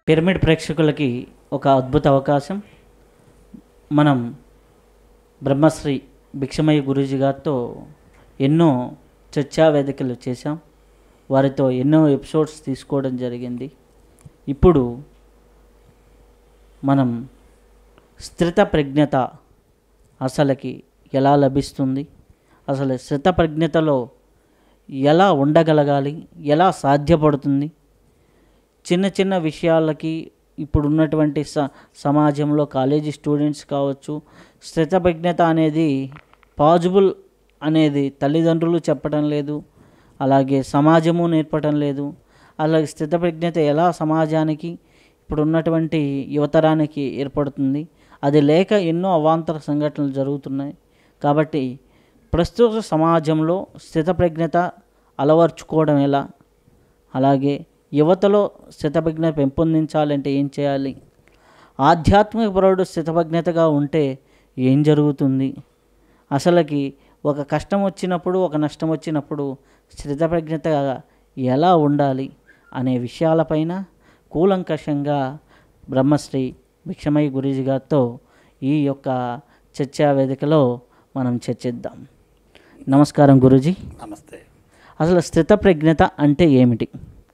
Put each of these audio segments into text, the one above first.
Pyramid ప్రేక్షకులకి ఒక అద్భుత అవకాశం మనం బ్రహ్మశ్రీ భిక్షమయ్య గురూజీ గారితో ఎన్నో చర్చా వేదికలు చేశాం వారితో ఎన్నో ఎపిసోడ్స్ తీసుకోవడం జరిగింది ఇప్పుడు మనం స్థిత ప్రజ్ఞత అసలుకి ఎలా లభిస్తుంది అసలు స్థిత ప్రజ్ఞతలో ఎలా ఉండగలగాలి ఎలా సాధ్యపడుతుంది చిన్న చిన్న విషయాలకి ఇప్పుడు ఉన్నటువంటి స సమాజంలో కాలేజీ స్టూడెంట్స్ కావచ్చు స్థితప్రజ్ఞత అనేది పాజిబుల్ అనేది తల్లిదండ్రులు చెప్పడం లేదు అలాగే సమాజము నేర్పడం లేదు అలాగే స్థితప్రజ్ఞత ఎలా సమాజానికి ఇప్పుడు ఉన్నటువంటి యువతరానికి ఏర్పడుతుంది అది లేక ఎన్నో అవాంతర సంఘటనలు జరుగుతున్నాయి కాబట్టి ప్రస్తుత సమాజంలో స్థితప్రజ్ఞత అలవర్చుకోవడం ఎలా అలాగే యువతలో స్థితప్రజ్ఞ పెంపొందించాలంటే ఏం చేయాలి ఆధ్యాత్మిక పరుడు స్థితప్రజ్ఞతగా ఉంటే ఏం జరుగుతుంది అసలుకి ఒక కష్టం వచ్చినప్పుడు ఒక నష్టం వచ్చినప్పుడు స్థితప్రజ్ఞతగా ఎలా ఉండాలి అనే విషయాలపైన కూలంకషంగా బ్రహ్మశ్రీ భిక్షమయ్య గురూజీ గారితో ఈ యొక్క చర్చా వేదికలో మనం చర్చిద్దాం నమస్కారం గురూజీ నమస్తే అసలు స్థితప్రజ్ఞత అంటే ఏమిటి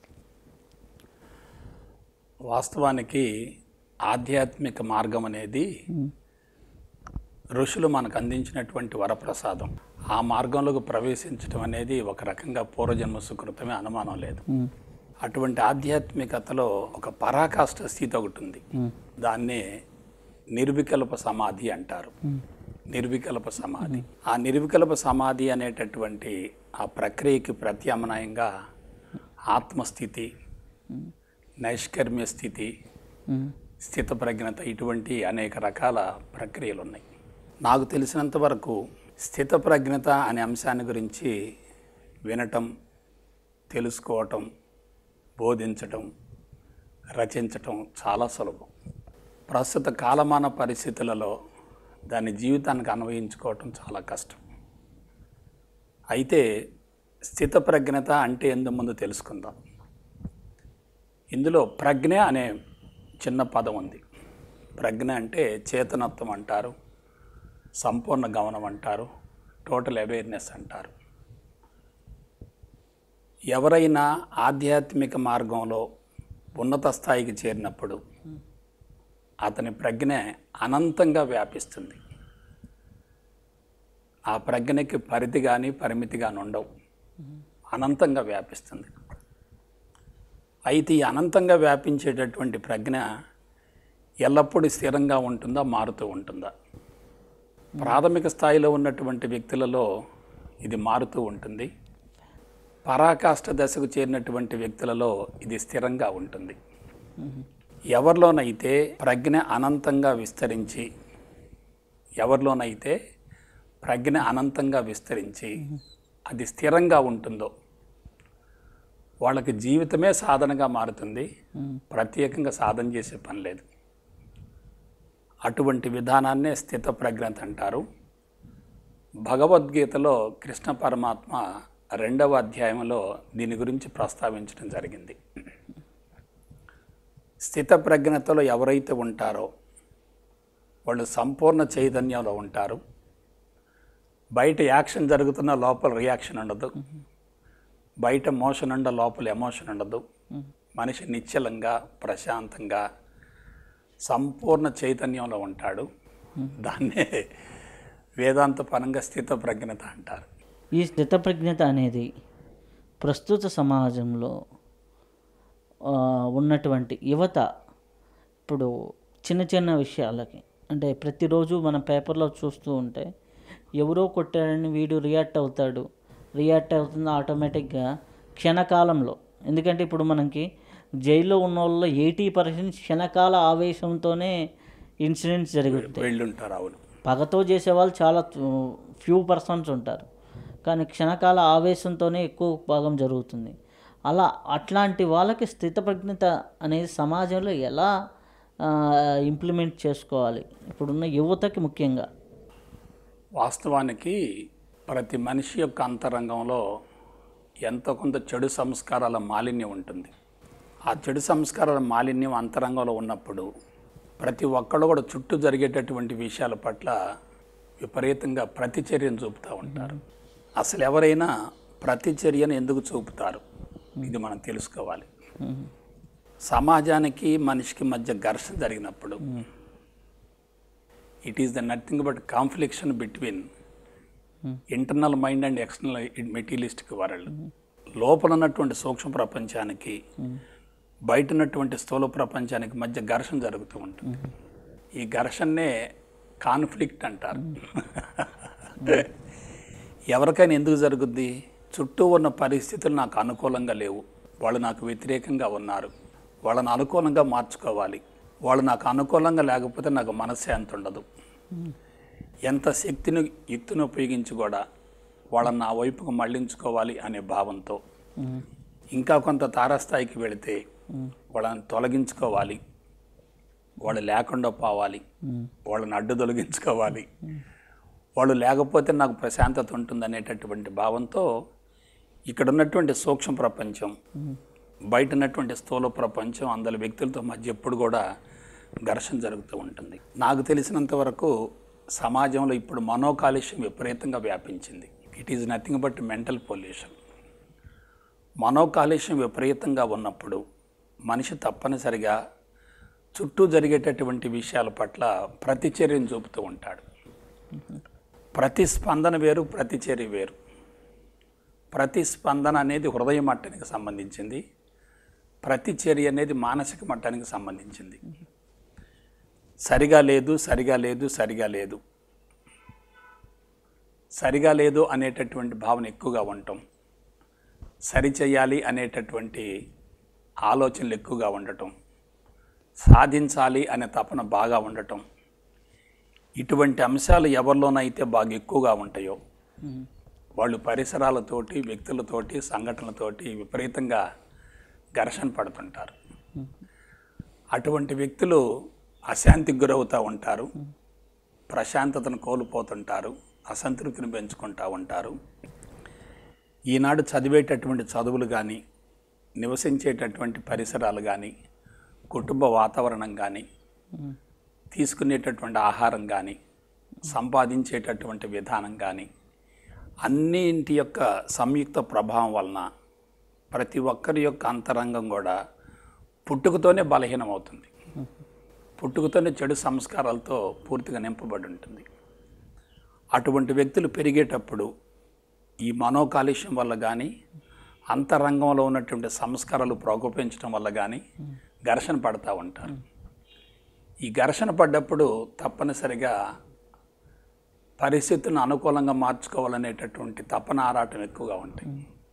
వాస్తవానికి ఆధ్యాత్మిక మార్గం అనేది ఋషులు మనకు అందించినటువంటి వరప్రసాదం ఆ మార్గంలోకి ప్రవేశించడం అనేది ఒక రకంగా పూర్వజన్మ సుకృతమే అనుమానం లేదు అటువంటి ఆధ్యాత్మికతలో ఒక పరాకాష్ఠ స్థితి ఒకటి ఉంది దాన్నే నిర్వికల్ప సమాధి అంటారు నిర్వికల్ప సమాధి ఆ నిర్వికల్ప సమాధి అనేటటువంటి ఆ ప్రక్రియకి ప్రత్యామ్నాయంగా ఆత్మస్థితి నైష్కర్మ్య స్థితి స్థితప్రజ్ఞత ఇటువంటి అనేక రకాల ప్రక్రియలు ఉన్నాయి నాకు తెలిసినంత వరకు స్థితప్రజ్ఞత అనే అంశాన్ని గురించి వినటం తెలుసుకోవటం బోధించటం రచించటం చాలా సులభం ప్రస్తుత కాలమాన పరిస్థితులలో దాని జీవితానికి అన్వయించుకోవటం చాలా కష్టం అయితే స్థితప్రజ్ఞత అంటే ఎందు ముందు తెలుసుకుందాం ఇందులో ప్రజ్ఞ అనే చిన్న పదం ఉంది ప్రజ్ఞ అంటే చేతనత్వం అంటారు సంపూర్ణ గమనం అంటారు టోటల్ అవేర్నెస్ అంటారు ఎవరైనా ఆధ్యాత్మిక మార్గంలో ఉన్నత స్థాయికి చేరినప్పుడు అతని ప్రజ్ఞ అనంతంగా వ్యాపిస్తుంది ఆ ప్రజ్ఞకి పరిధి కానీ పరిమితి కానీ ఉండవు అనంతంగా వ్యాపిస్తుంది అయితే ఈ అనంతంగా వ్యాపించేటటువంటి ప్రజ్ఞ ఎల్లప్పుడూ స్థిరంగా ఉంటుందా మారుతూ ఉంటుందా ప్రాథమిక స్థాయిలో ఉన్నటువంటి వ్యక్తులలో ఇది మారుతూ ఉంటుంది పరాకాష్ఠ దశకు చేరినటువంటి వ్యక్తులలో ఇది స్థిరంగా ఉంటుంది ఎవరిలోనైతే ప్రజ్ఞ అనంతంగా విస్తరించి ఎవరిలోనైతే ప్రజ్ఞ అనంతంగా విస్తరించి అది స్థిరంగా ఉంటుందో వాళ్ళకి జీవితమే సాధనగా మారుతుంది ప్రత్యేకంగా సాధన చేసే పని లేదు అటువంటి విధానాన్నే స్థిత ప్రజ్ఞత అంటారు భగవద్గీతలో కృష్ణ పరమాత్మ రెండవ అధ్యాయంలో దీని గురించి ప్రస్తావించడం జరిగింది స్థిత ప్రజ్ఞతలో ఎవరైతే ఉంటారో వాళ్ళు సంపూర్ణ చైతన్యంలో ఉంటారు బయట యాక్షన్ జరుగుతున్న లోపల రియాక్షన్ ఉండదు బయట మోషన్ ఉండ లోపల ఎమోషన్ ఉండదు మనిషి నిశ్చలంగా ప్రశాంతంగా సంపూర్ణ చైతన్యంలో ఉంటాడు దాన్నే వేదాంత పరంగా స్థిత ప్రజ్ఞత అంటారు ఈ స్థితప్రజ్ఞత అనేది ప్రస్తుత సమాజంలో ఆ, ఉన్నటువంటి యువత ఇప్పుడు చిన్న చిన్న విషయాలకి అంటే ప్రతిరోజు మనం పేపర్లో చూస్తూ ఉంటే ఎవరో కొట్టాడని వీడు రియాక్ట్ అవుతాడు రియాక్ట్ అవుతుంది ఆటోమేటిక్గా క్షణకాలంలో ఎందుకంటే ఇప్పుడు మనకి జైల్లో ఉన్న వాళ్ళలో ఎయిటీ పర్సెంట్ క్షణకాల ఆవేశంతోనే ఇన్సిడెంట్స్ జరుగుతాయి వెళ్ళుంటారు అవును పగతో చేసేవాళ్ళు చాలా ఫ్యూ పర్సన్స్ ఉంటారు కానీ క్షణకాల ఆవేశంతోనే ఎక్కువ భాగం జరుగుతుంది అలా అట్లాంటి వాళ్ళకి స్థితప్రజ్ఞత అనేది సమాజంలో ఎలా ఇంప్లిమెంట్ చేసుకోవాలి ఇప్పుడున్న యువతకి ముఖ్యంగా వాస్తవానికి ప్రతి మనిషి యొక్క అంతరంగంలో ఎంతో కొంత చెడు సంస్కారాల మాలిన్యం ఉంటుంది ఆ చెడు సంస్కారాల మాలిన్యం అంతరంగంలో ఉన్నప్పుడు ప్రతి ఒక్కళ్ళు కూడా చుట్టూ జరిగేటటువంటి విషయాల పట్ల విపరీతంగా ప్రతిచర్యను చూపుతూ ఉంటారు అసలు ఎవరైనా ప్రతిచర్యను ఎందుకు చూపుతారు ఇది మనం తెలుసుకోవాలి సమాజానికి మనిషికి మధ్య ఘర్షణ జరిగినప్పుడు it is the nothing but confliction between internal mind and external materialistic world లోపల ఉన్నటువంటి సూక్ష్మ ప్రపంచానికి బయట ఉన్నటువంటి స్థూల ప్రపంచానికి మధ్య ఘర్షణ జరుగుతూ ఉంటుంది ఈ ఘర్షణనే కాన్ఫ్లిక్ట్ అంటారు ఎవరికైనా ఎందుకు జరుగుద్ది చుట్టూ ఉన్న పరిస్థితులు నాకు అనుకూలంగా లేవు వాళ్ళు నాకు వ్యతిరేకంగా ఉన్నారు వాళ్ళని అనుకూలంగా మార్చుకోవాలి వాళ్ళు నాకు అనుకూలంగా లేకపోతే నాకు మనశ్శాంతి ఉండదు ఎంత శక్తిని యుక్తిని ఉపయోగించి కూడా వాళ్ళని నా వైపుకు మళ్ళించుకోవాలి అనే భావంతో ఇంకా కొంత తారాస్థాయికి వెళితే వాళ్ళని తొలగించుకోవాలి వాళ్ళు లేకుండా పోవాలి వాళ్ళని అడ్డు తొలగించుకోవాలి వాళ్ళు లేకపోతే నాకు ప్రశాంతత ఉంటుంది అనేటటువంటి భావంతో ఇక్కడ ఉన్నటువంటి సూక్ష్మ ప్రపంచం బయట ఉన్నటువంటి స్థూల ప్రపంచం అందులో వ్యక్తులతో మధ్య ఎప్పుడు కూడా ఘర్షణ జరుగుతూ ఉంటుంది నాకు తెలిసినంత వరకు సమాజంలో ఇప్పుడు మనోకాలుష్యం విపరీతంగా వ్యాపించింది it is nothing but mental pollution మనోకాలుష్యం విపరీతంగా ఉన్నప్పుడు మనిషి తప్పనిసరిగా చుట్టూ జరిగేటటువంటి విషయాల పట్ల ప్రతిచర్యను చూపుతూ ఉంటాడు ప్రతిస్పందన వేరు ప్రతిచర్య వేరు ప్రతిస్పందన అనేది హృదయ మట్టానికి సంబంధించింది ప్రతిచర్య అనేది మానసిక మట్టానికి సంబంధించింది సరిగా లేదు సరిగా లేదు సరిగా లేదు సరిగా లేదు అనేటటువంటి భావన ఎక్కువగా ఉండటం సరి చేయాలి అనేటటువంటి ఆలోచనలు ఎక్కువగా ఉండటం సాధించాలి అనే తపన బాగా ఉండటం ఇటువంటి అంశాలు ఎవరిలోనైతే బాగా ఎక్కువగా ఉంటాయో వాళ్ళు పరిసరాలతోటి వ్యక్తులతోటి సంఘటనలతోటి విపరీతంగా ఘర్షణ పడుతుంటారు అటువంటి వ్యక్తులు అశాంతికి గురవుతూ ఉంటారు ప్రశాంతతను కోల్పోతుంటారు అసంతృప్తిని పెంచుకుంటూ ఉంటారు ఈనాడు చదివేటటువంటి చదువులు కానీ నివసించేటటువంటి పరిసరాలు కానీ కుటుంబ వాతావరణం కానీ తీసుకునేటటువంటి ఆహారం కానీ సంపాదించేటటువంటి విధానం కానీ అన్నింటి యొక్క సంయుక్త ప్రభావం వలన ప్రతి ఒక్కరి యొక్క అంతరంగం కూడా పుట్టుకతోనే బలహీనమవుతుంది పుట్టుకతోనే చెడు సంస్కారాలతో పూర్తిగా నింపబడి ఉంటుంది అటువంటి వ్యక్తులు పెరిగేటప్పుడు ఈ మనోకాలుష్యం వల్ల కానీ అంతరంగంలో ఉన్నటువంటి సంస్కారాలు ప్రకోపించడం వల్ల కానీ ఘర్షణ పడతా ఉంటారు ఈ ఘర్షణ పడ్డప్పుడు తప్పనిసరిగా పరిస్థితులను అనుకూలంగా మార్చుకోవాలనేటటువంటి తపన ఆరాటం ఎక్కువగా ఉంటాయి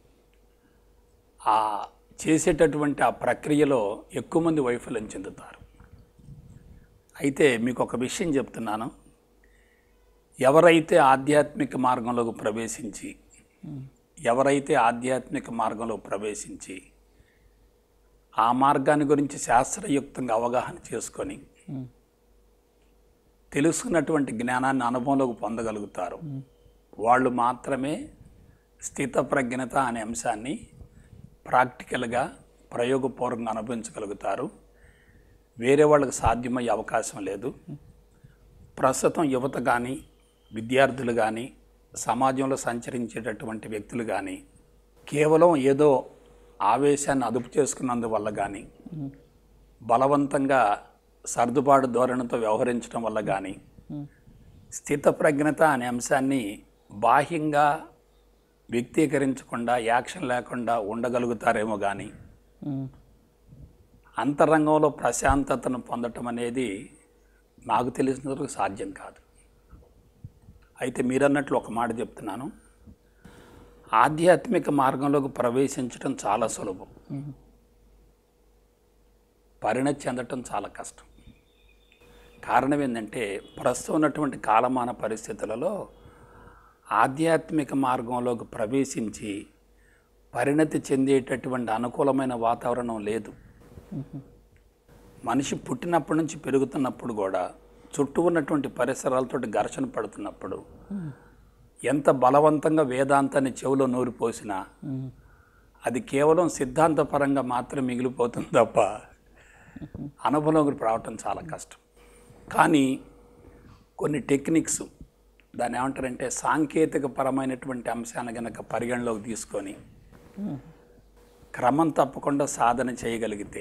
ఆ చేసేటటువంటి ఆ ప్రక్రియలో ఎక్కువ మంది వైఫల్యం చెందుతారు అయితే మీకు ఒక విషయం చెప్తున్నాను ఎవరైతే ఆధ్యాత్మిక మార్గంలోకి ప్రవేశించి ఎవరైతే ఆధ్యాత్మిక మార్గంలో ప్రవేశించి ఆ మార్గాన్ని గురించి శాస్త్రయుక్తంగా అవగాహన చేసుకొని తెలుసుకున్నటువంటి జ్ఞానాన్ని అనుభవంలోకి పొందగలుగుతారు వాళ్ళు మాత్రమే స్థితప్రజ్ఞత అనే అంశాన్ని ప్రాక్టికల్గా ప్రయోగపూర్వకంగా అనుభవించగలుగుతారు వేరే వాళ్ళకి సాధ్యమయ్యే అవకాశం లేదు ప్రస్తుతం యువత కానీ విద్యార్థులు కానీ సమాజంలో సంచరించేటటువంటి వ్యక్తులు కానీ కేవలం ఏదో ఆవేశాన్ని అదుపు చేసుకున్నందువల్ల కానీ బలవంతంగా సర్దుబాటు ధోరణితో వ్యవహరించడం వల్ల కానీ స్థితప్రజ్ఞత అనే అంశాన్ని బాహ్యంగా వ్యక్తీకరించకుండా యాక్షన్ లేకుండా ఉండగలుగుతారేమో కానీ అంతరంగంలో ప్రశాంతతను పొందటం అనేది నాకు తెలిసినందుకు సాధ్యం కాదు అయితే మీరన్నట్లు ఒక మాట చెప్తున్నాను ఆధ్యాత్మిక మార్గంలోకి ప్రవేశించడం చాలా సులభం పరిణతి చెందటం చాలా కష్టం కారణం ఏంటంటే ప్రస్తుతం ఉన్నటువంటి కాలమాన పరిస్థితులలో ఆధ్యాత్మిక మార్గంలోకి ప్రవేశించి పరిణతి చెందేటటువంటి అనుకూలమైన వాతావరణం లేదు మనిషి పుట్టినప్పటి నుంచి పెరుగుతున్నప్పుడు కూడా చుట్టూ ఉన్నటువంటి పరిసరాలతో ఘర్షణ పడుతున్నప్పుడు ఎంత బలవంతంగా వేదాంతాన్ని చెవిలో నూరిపోసినా అది కేవలం సిద్ధాంతపరంగా మాత్రం మిగిలిపోతుంది తప్ప అనుభవంలోకి రావటం చాలా కష్టం కానీ కొన్ని టెక్నిక్స్ దాన్ని ఏమంటారంటే సాంకేతిక పరమైనటువంటి అంశాన్ని కనుక పరిగణలోకి తీసుకొని క్రమం తప్పకుండా సాధన చేయగలిగితే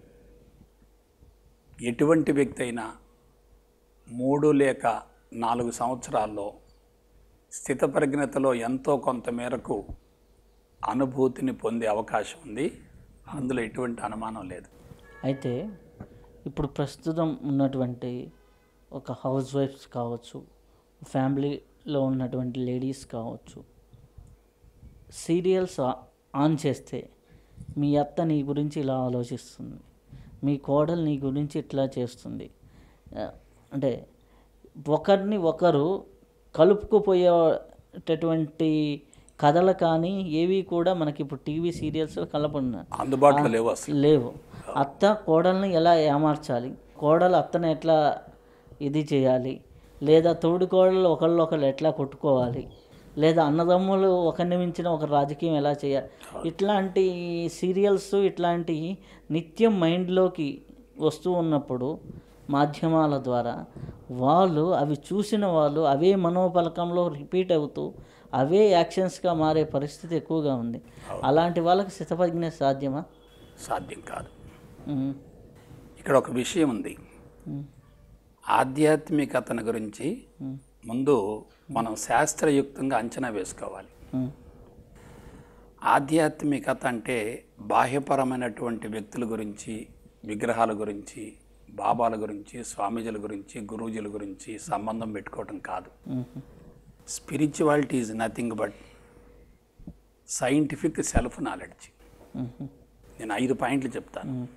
ఎటువంటి వ్యక్తి అయినా మూడు లేక నాలుగు సంవత్సరాల్లో స్థితప్రజ్ఞతలో ఎంతో కొంత మేరకు అనుభూతిని పొందే అవకాశం ఉంది అందులో ఎటువంటి అనుమానం లేదు అయితే ఇప్పుడు ప్రస్తుతం ఉన్నటువంటి ఒక హౌస్ వైఫ్స్ కావచ్చు ఫ్యామిలీలో ఉన్నటువంటి లేడీస్ కావచ్చు సీరియల్స్ ఆ- ఆన్ చేస్తే మీ అత్త నీ గురించి ఇలా ఆలోచిస్తుంది మీ కోడలు నీ గురించి ఇట్లా చేస్తుంది ఆ, అంటే ఒకరిని ఒకరు కలుపుకుపోయేటటువంటి కథలు కానీ ఏవి కూడా మనకి ఇప్పుడు టీవీ సీరియల్స్ కలపడున్నాయి అందుబాటులో లేవు అసలు లేవు అత్త కోడల్ని ఎలా ఏమార్చాలి కోడలు అత్తని ఎట్లా ఇది చేయాలి లేదా తోడి కోడలు ఒకళ్ళు ఒకళ్ళు ఎట్లా కొట్టుకోవాలి లేదా అన్నదమ్ములు ఒకరిని మించిన ఒక రాజకీయం ఎలా చేయాలి ఇట్లాంటి సీరియల్స్ ఇట్లాంటి నిత్యం మైండ్లోకి వస్తూ ఉన్నప్పుడు మాధ్యమాల ద్వారా వాళ్ళు అవి చూసిన వాళ్ళు అవే మనోపలకంలో రిపీట్ అవుతూ అవే యాక్షన్స్గా మారే పరిస్థితి ఎక్కువగా ఉంది అలాంటి వాళ్ళకి స్థితప్రజ్ఞ సాధ్యమా సాధ్యం కాదు ఉమ్, ఇక్కడ ఒక విషయం ఉంది ఉమ్, ఆధ్యాత్మికతను గురించి ఉమ్, ముందు మనం శాస్త్రయుక్తంగా అంచనా వేసుకోవాలి ఉమ్, ఆధ్యాత్మికత అంటే బాహ్యపరమైనటువంటి వ్యక్తుల గురించి విగ్రహాల గురించి బాబాల గురించి స్వామీజీల గురించి గురూజీల గురించి సంబంధం పెట్టుకోవటం కాదు um, spirituality is nothing but scientific self knowledge um, నేను ఐదు పాయింట్లు చెప్తాను ఉమ్,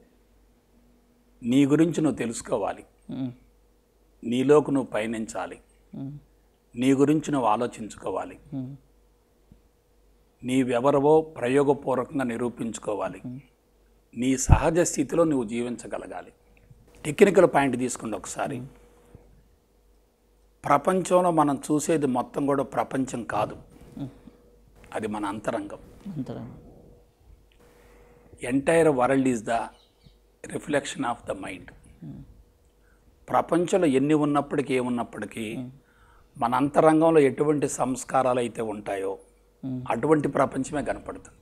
నీ గురించి నువ్వు తెలుసుకోవాలి ఉమ్, నీలోకి నువ్వు పయనించాలి ఉమ్, నీ గురించి నువ్వు ఆలోచించుకోవాలి ఉమ్, నీవెవరవో ప్రయోగపూర్వకంగా నిరూపించుకోవాలి నీ సహజ స్థితిలో నువ్వు జీవించగలగాలి టెక్నికల్ పాయింట్ తీసుకోండి ఒకసారి ప్రపంచంలో మనం చూసేది మొత్తం కూడా ప్రపంచం కాదు అది మన అంతరంగం అంతరం entire world is the reflection of the mind ప్రపంచంలో ఎన్ని ఉన్నప్పటికీ ఏమున్నప్పటికీ మన అంతరంగంలో ఎటువంటి సంస్కారాలు అయితే ఉంటాయో అటువంటి ప్రపంచమే కనపడుతుంది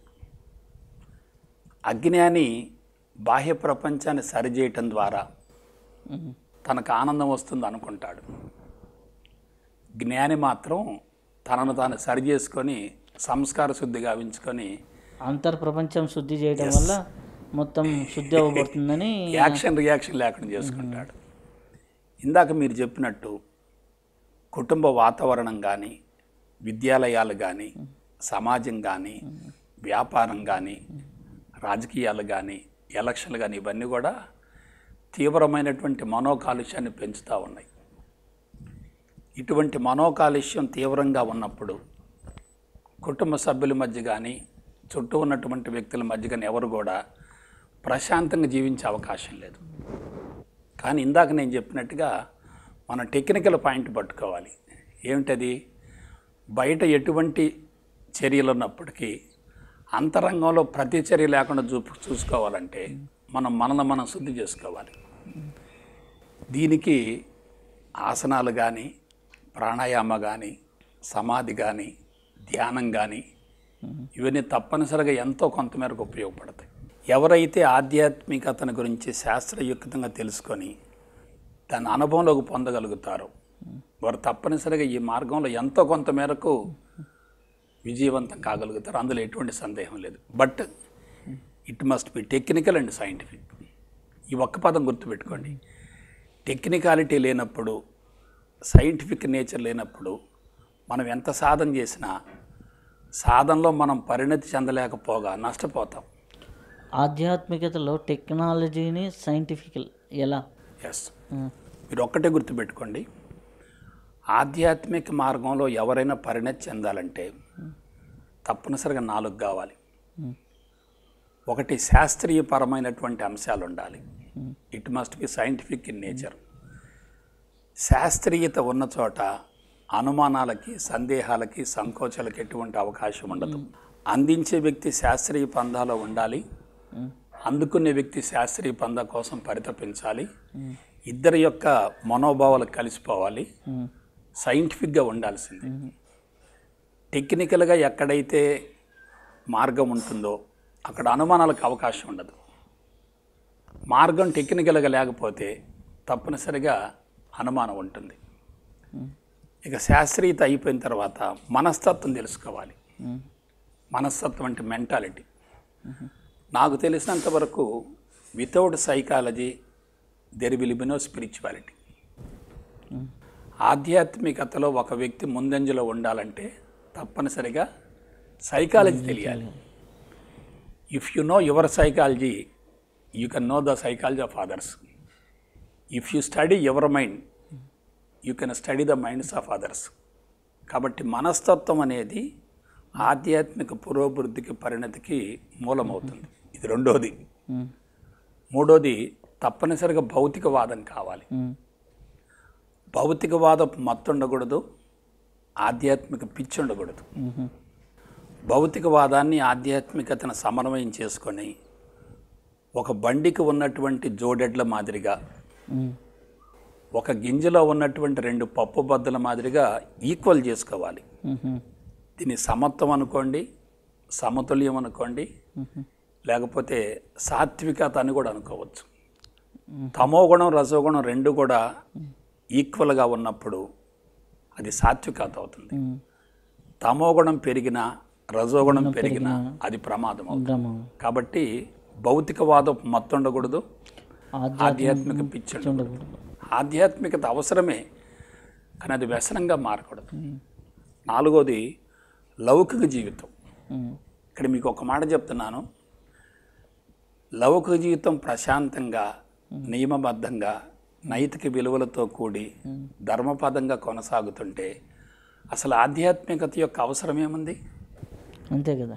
అజ్ఞాని బాహ్య ప్రపంచాన్ని సరిచేయటం ద్వారా ఉమ్, తనకు ఆనందం వస్తుంది అనుకుంటాడు జ్ఞాని మాత్రం తనను తాను సరి చేసుకొని సంస్కార శుద్ధి గావించుకొని అంతర్ ప్రపంచం శుద్ధి చేయడం వల్ల మొత్తం శుద్ధి అవ్వబడుతుందని యాక్షన్ రియాక్షన్ లేకుండా చేసుకుంటాడు ఇందాక మీరు చెప్పినట్టు కుటుంబ వాతావరణం కానీ విద్యాలయాలు కానీ సమాజం కానీ వ్యాపారం కానీ రాజకీయాలు కానీ ఎలక్షన్లు కానీ ఇవన్నీ కూడా తీవ్రమైనటువంటి మనోకాలుష్యాన్ని పెంచుతూ ఉన్నాయి ఇటువంటి మనోకాలుష్యం తీవ్రంగా ఉన్నప్పుడు కుటుంబ సభ్యుల మధ్య కానీ చుట్టూ ఉన్నటువంటి వ్యక్తుల మధ్య కానీ ఎవరు కూడా ప్రశాంతంగా జీవించే అవకాశం లేదు కానీ ఇందాక నేను చెప్పినట్టుగా మనం టెక్నికల్ పాయింట్ పట్టుకోవాలి ఏమిటది బయట ఎటువంటి చర్యలు ఉన్నప్పటికీ అంతరంగంలో ప్రతి చర్య లేకుండా చూ చూసుకోవాలంటే మనం మనల్ని మనం శుద్ధి చేసుకోవాలి దీనికి ఆసనాలు కానీ ప్రాణాయామ కానీ సమాధి కానీ ధ్యానం కానీ ఇవన్నీ తప్పనిసరిగా ఎంతో కొంతమేరకు ఉపయోగపడతాయి ఎవరైతే ఆధ్యాత్మికతను గురించి శాస్త్రయుక్తంగా తెలుసుకొని దాని అనుభవంలోకి పొందగలుగుతారో వారు తప్పనిసరిగా ఈ మార్గంలో ఎంతో కొంత మేరకు విజయవంతం కాగలుగుతారు అందులో ఎటువంటి సందేహం లేదు but it must be technical and scientific ఈ ఒక్క పదం గుర్తుపెట్టుకోండి టెక్నికాలిటీ లేనప్పుడు సైంటిఫిక్ నేచర్ లేనప్పుడు మనం ఎంత సాధన చేసినా సాధనలో మనం పరిణతి చెందలేకపోగా నష్టపోతాం ఆధ్యాత్మికతలో టెక్నాలజీని సైంటిఫికల్ ఎలా ఎస్ ఉమ్, మీరు ఒక్కటే గుర్తుపెట్టుకోండి ఆధ్యాత్మిక మార్గంలో ఎవరైనా పరిణతి చెందాలంటే తప్పనిసరిగా నాలుగు కావాలి ఉమ్, ఒకటి శాస్త్రీయపరమైనటువంటి అంశాలు ఉండాలి it must be scientific in nature శాస్త్రీయత ఉన్న చోట అనుమానాలకి సందేహాలకి సంకోచాలకి ఎటువంటి అవకాశం ఉండదు అందించే వ్యక్తి శాస్త్రీయ పందాలో ఉండాలి ఉమ్, అందుకునే వ్యక్తి శాస్త్రీయ పందా కోసం పరితపించాలి ఇద్దరి యొక్క మనోభావాలు కలిసిపోవాలి ఉమ్, సైంటిఫిక్గా ఉండాల్సింది టెక్నికల్గా ఎక్కడైతే మార్గం ఉంటుందో అక్కడ అనుమానాలకు అవకాశం ఉండదు మార్గం టెక్నికల్గా లేకపోతే తప్పనిసరిగా అనుమానం ఉంటుంది ఇక శాస్త్రీయత అయిపోయిన తర్వాత మనస్తత్వం తెలుసుకోవాలి ఉమ్, మనస్తత్వం అంటే మెంటాలిటీ నాకు తెలిసినంత వరకు without psychology there will be no spirituality ఆధ్యాత్మికతలో ఒక వ్యక్తి ముందంజలో ఉండాలంటే తప్పనిసరిగా సైకాలజీ తెలియాలి if you know your psychology you can know the psychology of others if you study your mind you can study the minds of others కాబట్టి మనస్తత్వం అనేది ఆధ్యాత్మిక పురోభివృద్ధికి పరిణతికి మూలమవుతుంది ఇది రెండోది ఉమ్, మూడోది తప్పనిసరిగా భౌతికవాదం కావాలి ఉమ్, భౌతికవాద మత్తు ఉండకూడదు ఆధ్యాత్మిక పిచ్చి ఉండకూడదు ఉమ్, భౌతికవాదాన్ని ఆధ్యాత్మికతను సమన్వయం చేసుకొని ఒక బండికి ఉన్నటువంటి జోడెడ్ల మాదిరిగా ఉమ్, ఒక గింజలో ఉన్నటువంటి రెండు పప్పు బద్దల మాదిరిగా ఈక్వల్ చేసుకోవాలి ఉమ్, దీన్ని సమత్వం అనుకోండి సమతుల్యం అనుకోండి ఉమ్, లేకపోతే సాత్వికత అని కూడా అనుకోవచ్చు తమోగుణం రజోగుణం రెండు కూడా ఈక్వల్గా ఉన్నప్పుడు అది సాత్వికత అవుతుంది ఉమ్, తమోగుణం పెరిగినా రజోగుణం పెరిగినా అది ప్రమాదం అవుతుంది బ్రహ్మం కాబట్టి భౌతికవాదం మత్తు ఉండకూడదు ఆధ్యాత్మిక ఆధ్యాత్మిక పిచ్చి ఉండకూడదు. ఉండకూడదు ఆధ్యాత్మికత అవసరమే కానీ అది వ్యసనంగా మారకూడదు నాలుగోది లౌకిక జీవితం ఉమ్, ఇక్కడ మీకు ఒక మాట చెప్తున్నాను లౌకిక జీవితం ప్రశాంతంగా నియమబద్ధంగా నైతిక విలువలతో కూడి ధర్మపదంగా కొనసాగుతుంటే అసలు ఆధ్యాత్మికత యొక్క అవసరం ఏముంది అంతే కదా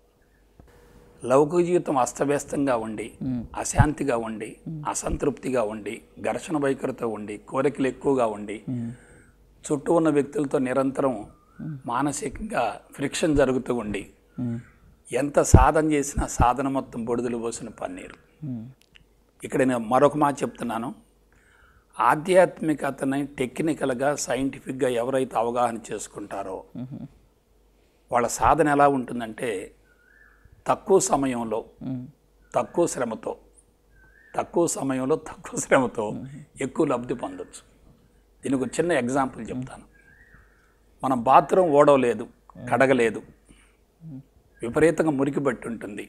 లౌకిక జీవితం అస్తవ్యస్తంగా ఉండి ఉమ్, అశాంతిగా ఉండి అసంతృప్తిగా ఉండి ఘర్షణ వైఖరితో ఉండి కోరికలు ఎక్కువగా ఉండి ఉమ్, చుట్టూ ఉన్న వ్యక్తులతో నిరంతరం మానసికంగా ఫ్రిక్షన్ జరుగుతూ ఉండి ఉమ్, ఎంత సాధన చేసినా సాధన మొత్తం బొడుదలు పోసిన పన్నీరు ఉమ్, ఇక్కడ నేను మరొక మాట చెప్తున్నాను ఆధ్యాత్మికతని టెక్నికల్గా సైంటిఫిక్గా ఎవరైతే అవగాహన చేసుకుంటారో ఉమ్, వాళ్ళ సాధన ఎలా ఉంటుందంటే తక్కువ సమయంలో ఉమ్, తక్కువ శ్రమతో తక్కువ సమయంలో తక్కువ శ్రమతో ఎక్కువ లబ్ధి పొందొచ్చు దీనికి ఒక చిన్న ఎగ్జాంపుల్ చెప్తాను మనం బాత్రూమ్ ఓడవలేదు కడగలేదు విపరీతంగా మురికి పట్టి ఉంటుంది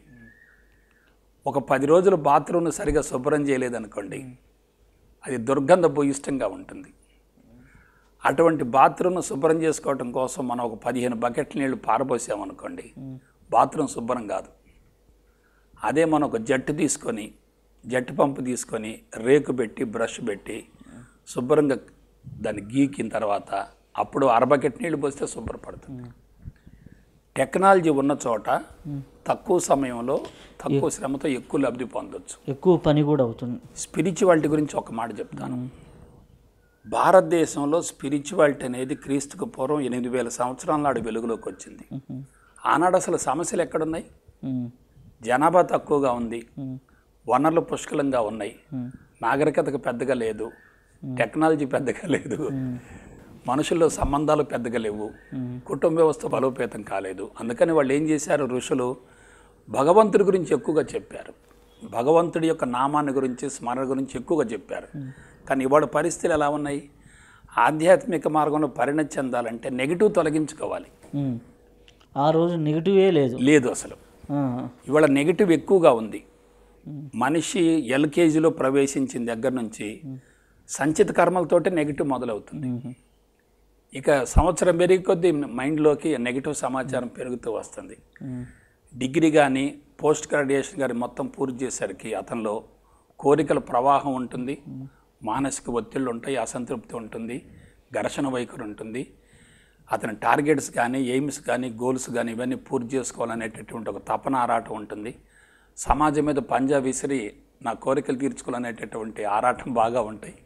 ఒక పది రోజులు బాత్రూమ్ను సరిగా శుభ్రం చేయలేదనుకోండి అది దుర్గంధ భూయిష్టంగా ఉంటుంది అటువంటి బాత్రూమ్ను శుభ్రం చేసుకోవటం కోసం మనం ఒక పదిహేను బకెట్ల నీళ్లు పారబోసామనుకోండి బాత్రూమ్ శుభ్రం కాదు అదే మనం ఒక జట్టు తీసుకొని జట్టు పంపు తీసుకొని రేకు పెట్టి బ్రష్ పెట్టి శుభ్రంగా దాన్ని గీకిన తర్వాత అప్పుడు అరబకెట్ నీళ్లు పోస్తే శుభ్రపడుతుంది టెక్నాలజీ ఉన్న చోట తక్కువ సమయంలో తక్కువ శ్రమతో ఎక్కువ లబ్ధి పొందొచ్చు ఎక్కువ పని కూడా అవుతుంది స్పిరిచువాలిటీ గురించి ఒక మాట చెప్తాను భారతదేశంలో స్పిరిచువాలిటీ అనేది క్రీస్తుకు పూర్వం ఎనిమిది వేల సంవత్సరాల నాడు వెలుగులోకి వచ్చింది ఉమ్, ఆనాడు అసలు సమస్యలు ఎక్కడున్నాయి ఉమ్, జనాభా తక్కువగా ఉంది ఉమ్, వనరులు పుష్కలంగా ఉన్నాయి ఉమ్, నాగరికతకు పెద్దగా లేదు టెక్నాలజీ పెద్దగా లేదు మనుషుల్లో సంబంధాలు పెద్దగా లేవు కుటుంబ వ్యవస్థ బలోపేతం కాలేదు అందుకని వాళ్ళు ఏం చేశారు ఋషులు భగవంతుడి గురించి ఎక్కువగా చెప్పారు భగవంతుడి యొక్క నామాన్ని గురించి స్మరణ గురించి ఎక్కువగా చెప్పారు కానీ ఇవాళ పరిస్థితులు ఎలా ఉన్నాయి ఆధ్యాత్మిక మార్గంలో పరిణతి చెందాలంటే నెగిటివ్ తొలగించుకోవాలి ఉమ్. ఆ రోజు నెగిటివే లేదు లేదు అసలు ఆ, ఇవాళ నెగిటివ్ ఎక్కువగా ఉంది మనిషి ఎల్కేజీలో ప్రవేశించిన దగ్గర నుంచి సంచిత కర్మలతోటి నెగిటివ్ మొదలవుతుంది ఉమ్, ఇక సంవత్సరం పెరిగి కొద్దీ మైండ్లోకి నెగిటివ్ సమాచారం పెరుగుతూ వస్తుంది ఉమ్, డిగ్రీ కానీ పోస్ట్ గ్రాడ్యుయేషన్ కానీ మొత్తం పూర్తి చేసరికి అతనిలో కోరికల ప్రవాహం ఉంటుంది మానసిక ఒత్తిళ్ళు ఉంటాయి అసంతృప్తి ఉంటుంది ఘర్షణ వైఖరి ఉంటుంది అతని టార్గెట్స్ కానీ ఎయిమ్స్ కానీ గోల్స్ కానీ ఇవన్నీ పూర్తి చేసుకోవాలనేటటువంటి ఒక తపన ఆరాటం ఉంటుంది సమాజం మీద పంజా విసిరి నా కోరికలు తీర్చుకోవాలనేటటువంటి ఆరాటం బాగా ఉంటాయి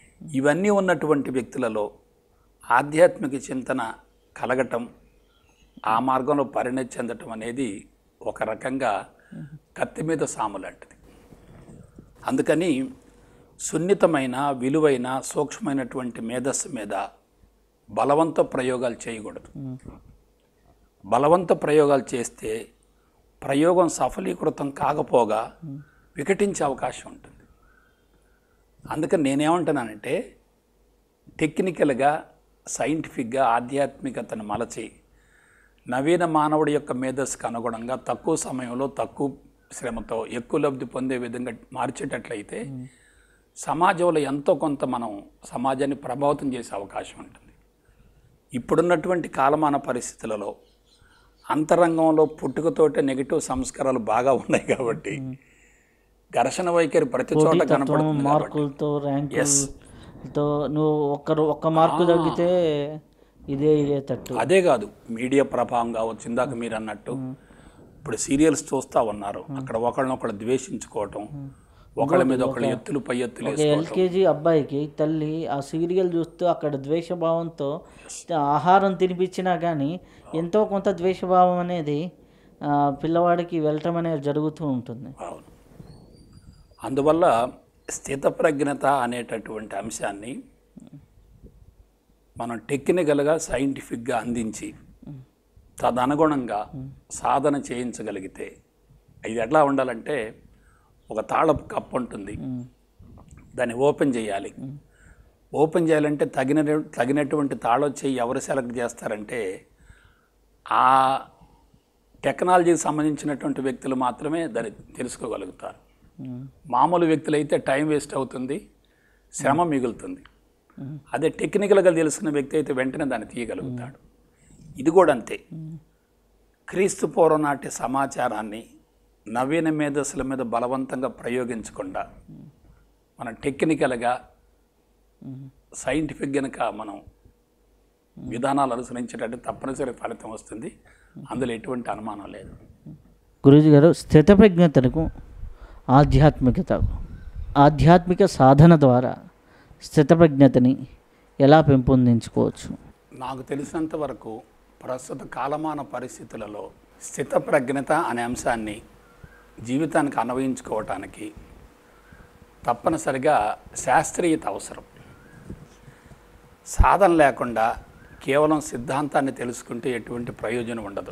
ఇవన్నీ ఉన్నటువంటి వ్యక్తులలో ఆధ్యాత్మిక చింతన కలగటం ఆ మార్గంలో పరిణతి చెందటం అనేది ఒక రకంగా కత్తి మీద సాము లాంటిది అందుకని సున్నితమైన విలువైన సూక్ష్మమైనటువంటి మేధస్సు మీద బలవంత ప్రయోగాలు చేయకూడదు బలవంత ప్రయోగాలు చేస్తే ప్రయోగం సఫలీకృతం కాకపోగా వికటించే అవకాశం ఉంటుంది అందుకని నేనేమంటున్నానంటే టెక్నికల్గా సైంటిఫిక్గా ఆధ్యాత్మికతను మలచి నవీన మానవుడి యొక్క మేధస్సుకు అనుగుణంగా తక్కువ సమయంలో తక్కువ శ్రమతో ఎక్కువ లబ్ధి పొందే విధంగా మార్చేటట్లయితే సమాజంలో ఎంతో కొంత మనం సమాజాన్ని ప్రభావితం చేసే అవకాశం ఉంటుంది ఇప్పుడున్నటువంటి కాలమాన పరిస్థితులలో అంతరంగంలో పుట్టుకతోటే నెగిటివ్ సంస్కారాలు బాగా ఉన్నాయి కాబట్టి ఘర్షణ వైఖరి ప్రతి చోట పోటీతత్వం కనపడుతుంది కాబట్టి మార్కులతో ర్యాంకులతో నువ్వు ఒక్కరు ఒక్క మార్కు తగ్గితే ఇదే ఇదే తట్టు అదే కాదు మీడియా ప్రభావం కావచ్చు ఇందాక మీరు అన్నట్టు ఇప్పుడు సీరియల్స్ చూస్తా ఉన్నారు అక్కడ ఒకళ్ళనొకళ్ళు ద్వేషించుకోవటం ఒకళ్ళ మీద ఒకళ్ళు ఎత్తులు పై ఎత్తులు ఒక వేసుకోవటం ఎల్కేజీ అబ్బాయికి తల్లి ఆ సీరియల్ చూస్తూ అక్కడ ద్వేషభావంతో ఆహారం తినిపించినా కానీ ఎంతో కొంత ద్వేషభావం అనేది ఆ, పిల్లవాడికి వెళ్ళటం అనేది జరుగుతూ ఉంటుంది అవును అందువల్ల స్థితప్రజ్ఞత అనేటటువంటి అంశాన్ని మనం టెక్నికల్గా సైంటిఫిక్గా అందించి తదనుగుణంగా సాధన చేయించగలిగితే ఇది ఎట్లా ఉండాలంటే ఒక తాళపు కప్పు ఉంటుంది దాన్ని ఓపెన్ చేయాలి ఓపెన్ చేయాలంటే తగిన తగినటువంటి తాళం చేయి ఎవరు సెలెక్ట్ చేస్తారంటే ఆ టెక్నాలజీకి సంబంధించినటువంటి వ్యక్తులు మాత్రమే దాన్ని తెలుసుకోగలుగుతారు ఉమ్, మామూలు వ్యక్తులైతే టైం వేస్ట్ అవుతుంది శ్రమ మిగులుతుంది అదే టెక్నికల్గా తెలుసుకున్న వ్యక్తి అయితే వెంటనే దాన్ని తీయగలుగుతాడు ఇది కూడా అంతే క్రీస్తు పూర్వం నాటి సమాచారాన్ని నవీన మేధస్సుల మీద బలవంతంగా ప్రయోగించకుండా మన టెక్నికల్గా సైంటిఫిక్ గనక మనం విధానాలు అనుసరించేటట్టు తప్పనిసరి ఫలితం వస్తుంది అందులో ఎటువంటి అనుమానం లేదు గురూజీ గారు స్థితప్రజ్ఞతకు ఆధ్యాత్మికత ఆధ్యాత్మిక సాధన ద్వారా స్థితప్రజ్ఞతని ఎలా పెంపొందించుకోవచ్చు నాకు తెలిసినంత వరకు ప్రస్తుత కాలమాన పరిస్థితులలో స్థితప్రజ్ఞత అనే అంశాన్ని జీవితానికి అన్వయించుకోవటానికి తప్పనిసరిగా శాస్త్రీయత అవసరం సాధన లేకుండా కేవలం సిద్ధాంతాన్ని తెలుసుకుంటే ఎటువంటి ప్రయోజనం ఉండదు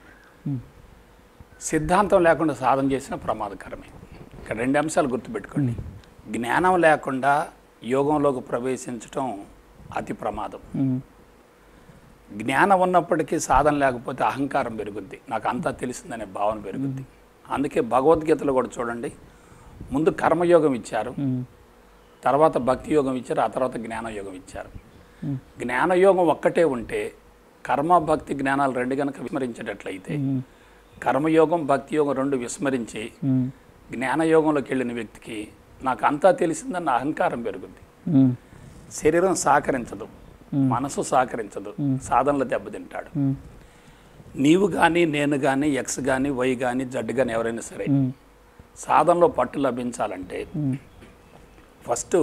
సిద్ధాంతం లేకుండా సాధన చేసిన ప్రమాదకరమే ఇక్కడ రెండు అంశాలు గుర్తుపెట్టుకోండి జ్ఞానం లేకుండా యోగంలోకి ప్రవేశించటం అతి ప్రమాదం ఉమ్, జ్ఞానం ఉన్నప్పటికీ సాధన లేకపోతే అహంకారం పెరుగుద్ది నాకు అంతా తెలిసిందనే భావన పెరుగుద్ది అందుకే భగవద్గీతలో కూడా చూడండి ముందు కర్మయోగం ఇచ్చారు ఉమ్, తర్వాత భక్తి యోగం ఇచ్చారు ఆ తర్వాత జ్ఞానయోగం ఇచ్చారు జ్ఞానయోగం ఒక్కటే ఉంటే కర్మ భక్తి జ్ఞానాలు రెండు కనుక విస్మరించేటట్లయితే కర్మయోగం భక్తి యోగం రెండు విస్మరించి ఉమ్, జ్ఞానయోగంలోకి వెళ్ళిన వ్యక్తికి నాకు అంతా తెలిసిందన్న అహంకారం పెరుగుద్ది ఉమ్, శరీరం సహకరించదు మనసు సహకరించదు సాధనలో దెబ్బతింటాడు ఉమ్, నీవు కానీ నేను కానీ ఎక్స్ కానీ వై కానీ జడ్ కానీ ఎవరైనా సరే ఉమ్, సాధనలో పట్టు లభించాలంటే ఉమ్, ఫస్ట్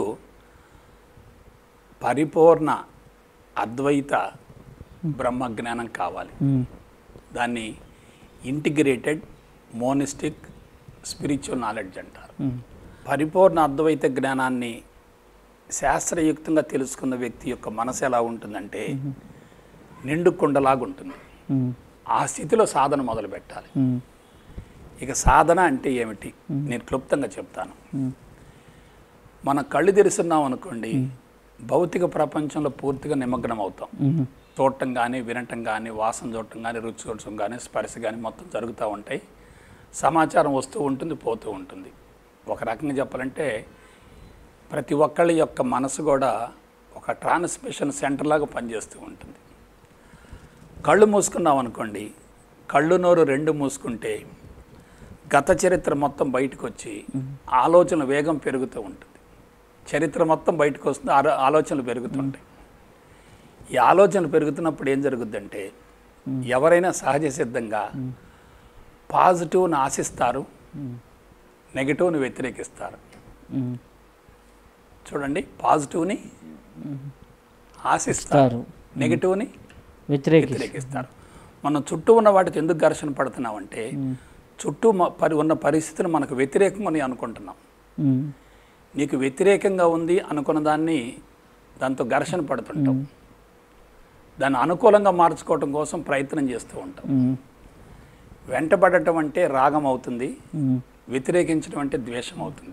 పరిపూర్ణ అద్వైత బ్రహ్మ జ్ఞానం కావాలి ఉమ్, దాన్ని ఇంటిగ్రేటెడ్ మోనిస్టిక్ స్పిరిచువల్ నాలెడ్జ్ అంటారు ఉమ్, పరిపూర్ణ అద్వైత జ్ఞానాన్ని శాస్త్రయుక్తంగా తెలుసుకున్న వ్యక్తి యొక్క మనసు ఎలా ఉంటుందంటే నిండు కుండలాగా ఉంటుంది ఉమ్, ఆ స్థితిలో సాధన మొదలు పెట్టాలి ఉమ్, ఇక సాధన అంటే ఏమిటి నేను క్లుప్తంగా చెప్తాను ఉమ్, మనం కళ్ళు తెరుస్తున్నాం అనుకోండి భౌతిక ప్రపంచంలో పూర్తిగా నిమగ్నం అవుతాం ఉమ్, చూడటం కానీ వినటం కానీ వాసన చూడటం కానీ రుచి చూడటం కానీ స్పర్శ కానీ మొత్తం జరుగుతూ ఉంటాయి సమాచారం వస్తూ ఉంటుంది పోతూ ఉంటుంది ఒక రకంగా చెప్పాలంటే ప్రతి ఒక్కళ్ళ యొక్క మనసు కూడా ఒక ట్రాన్స్మిషన్ సెంటర్ లాగా పనిచేస్తూ ఉంటుంది కళ్ళు మూసుకున్నాం అనుకోండి కళ్ళు నోరు రెండు మూసుకుంటే గత చరిత్ర మొత్తం బయటకు వచ్చి ఆలోచన వేగం పెరుగుతూ ఉంటుంది చరిత్ర మొత్తం బయటకు వస్తుంది ఆలో- ఆలోచనలు పెరుగుతుంటాయి ఈ ఆలోచన పెరుగుతున్నప్పుడు ఏం జరుగుద్దంటే ఎవరైనా సహజ సిద్ధంగా పాజిటివ్ని ఆశిస్తారు నెగిటివ్ని వ్యతిరేకిస్తారు ఉమ్, చూడండి పాజిటివ్ని ఆశిస్తారు ఇస్తారు నెగిటివ్ని వ్యతిరేకి వ్యతిరేకిస్తారు మనం చుట్టూ ఉన్న వాటితో ఎందుకు ఘర్షణ పడుతున్నామంటే చుట్టూ మ- పరి ఉన్న పరిస్థితులు మనకు వ్యతిరేకంగా అని అనుకుంటున్నాం ఉమ్, నీకు వ్యతిరేకంగా ఉంది అనుకున్న దాన్ని దాంతో ఘర్షణ పడుతుంటాం దాన్ని అనుకూలంగా మార్చుకోవటం కోసం ప్రయత్నం చేస్తూ ఉంటాం ఉమ్, వెంటబడటం అంటే రాగం అవుతుంది ఉమ్, వ్యతిరేకించడం అంటే ద్వేషం అవుతుంది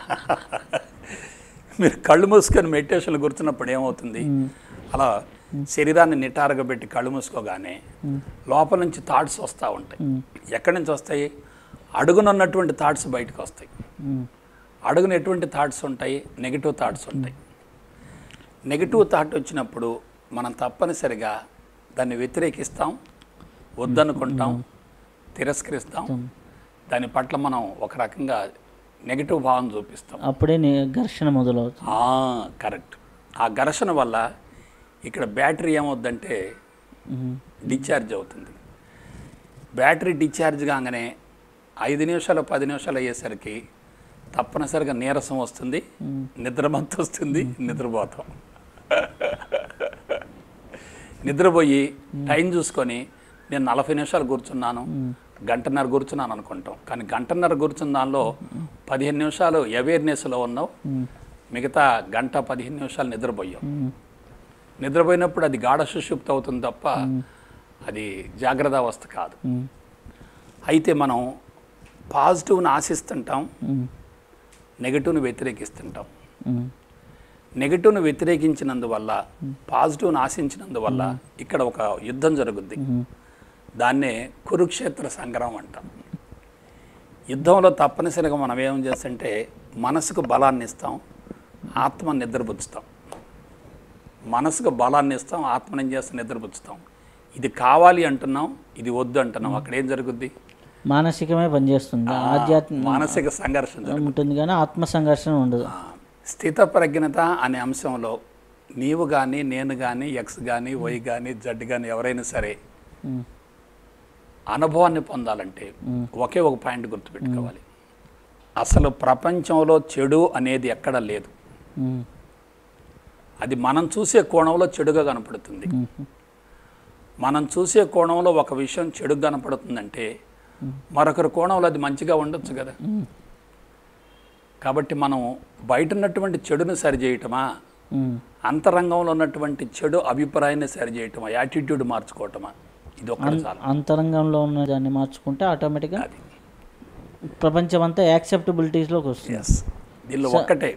మీరు కళ్ళు మూసుకొని మెడిటేషన్లు కూర్చున్నప్పుడు ఏమవుతుంది అలా శరీరాన్ని నిటారుగా పెట్టి కళ్ళు మూసుకోగానే లోపల నుంచి థాట్స్ వస్తూ ఉంటాయి ఎక్కడి నుంచి వస్తాయి అడుగునున్నటువంటి థాట్స్ బయటకు వస్తాయి ఉమ్, అడుగున ఎటువంటి థాట్స్ ఉంటాయి నెగిటివ్ థాట్స్ ఉంటాయి నెగిటివ్ థాట్ వచ్చినప్పుడు మనం తప్పనిసరిగా దాన్ని వ్యతిరేకిస్తాం వద్దనుకుంటాం తిరస్కరిస్తాం దాని పట్ల మనం ఒక రకంగా నెగిటివ్ భావం చూపిస్తాం అప్పుడే నీ ఘర్షణ మొదలవుతుంది ఆ, కరెక్ట్ ఆ ఘర్షణ వల్ల ఇక్కడ బ్యాటరీ ఏమవుద్దంటే ఉమ్, డిశ్చార్జ్ అవుతుంది బ్యాటరీ డిశ్చార్జ్ కాగానే ఐదు నిమిషాలు పది నిమిషాలు అయ్యేసరికి తప్పనిసరిగా నీరసం వస్తుంది నిద్రమత్తు వస్తుంది నిద్రపోతాం నిద్రపోయి టైం చూసుకొని నేను నలభై నిమిషాలు కూర్చున్నాను గంటన్నర కూర్చున్నాను అనుకుంటాం కానీ గంటన్నర కూర్చున్న దానిలో పదిహేను నిమిషాలు అవేర్నెస్లో ఉన్నావు మిగతా గంట పదిహేను నిమిషాలు నిద్రపోయావు ఉమ్, నిద్రపోయినప్పుడు అది గాఢ సుషుప్తి అవుతుంది తప్ప అది జాగ్రత్త అవస్థ కాదు ఉమ్, అయితే మనం పాజిటివ్ని ఆశిస్తుంటాం ఉమ్, నెగటివ్ని వ్యతిరేకిస్తుంటాం ఉమ్, నెగటివ్ను వ్యతిరేకించినందువల్ల పాజిటివ్ని ఆశించినందువల్ల ఇక్కడ ఒక యుద్ధం జరుగుద్ది దాన్నే కురుక్షేత్ర సంగ్రామం అంటాం యుద్ధంలో తప్పనిసరిగా మనం ఏం చేస్తుంటే మనసుకు బలాన్ని ఇస్తాం ఆత్మ నిద్రపుచ్చుతాం మనసుకు బలాన్ని ఇస్తాం ఆత్మని ఏం చేస్తాం నిద్రపుచ్చుతాం ఇది కావాలి అంటున్నాం ఇది వద్దు అంటున్నాం అక్కడ ఏం జరుగుద్ది మానసికమే పనిచేస్తుంది ఆధ్యాత్మిక మానసిక సంఘర్షణ జరుగుద్ది. ఉంటుంది కానీ ఆత్మ సంఘర్షణ ఉండదు ఆ, స్థిత ప్రజ్ఞత అనే అంశంలో నీవు కానీ నేను కానీ ఎక్స్ కానీ వై కానీ జడ్ కానీ ఎవరైనా సరే ఉమ్, అనుభవాన్ని పొందాలంటే ఒకే ఒక పాయింట్ గుర్తుపెట్టుకోవాలి అసలు ప్రపంచంలో చెడు అనేది ఎక్కడ లేదు ఉమ్, అది మనం చూసే కోణంలో చెడుగా కనపడుతుంది మనం చూసే కోణంలో ఒక విషయం చెడుగా కనపడుతుందంటే మరొకరి కోణంలో అది మంచిగా ఉండొచ్చు కదా కాబట్టి మనం బయట ఉన్నటువంటి చెడును సరిచేయటమా ఉమ్, అంతరంగంలో ఉన్నటువంటి చెడు అభిప్రాయాన్ని సరిచేయటమా యాటిట్యూడ్ మార్చుకోవటమా ఇది ఒక్కటి చాలు అంతరంగంలో ఉన్న దాన్ని మార్చుకుంటే ఆటోమేటిక్గా అది ప్రపంచం అంతా యాక్సెప్టబిలిటీస్లోకి వస్తుంది ఎస్ దీనిలో ఒక్కటే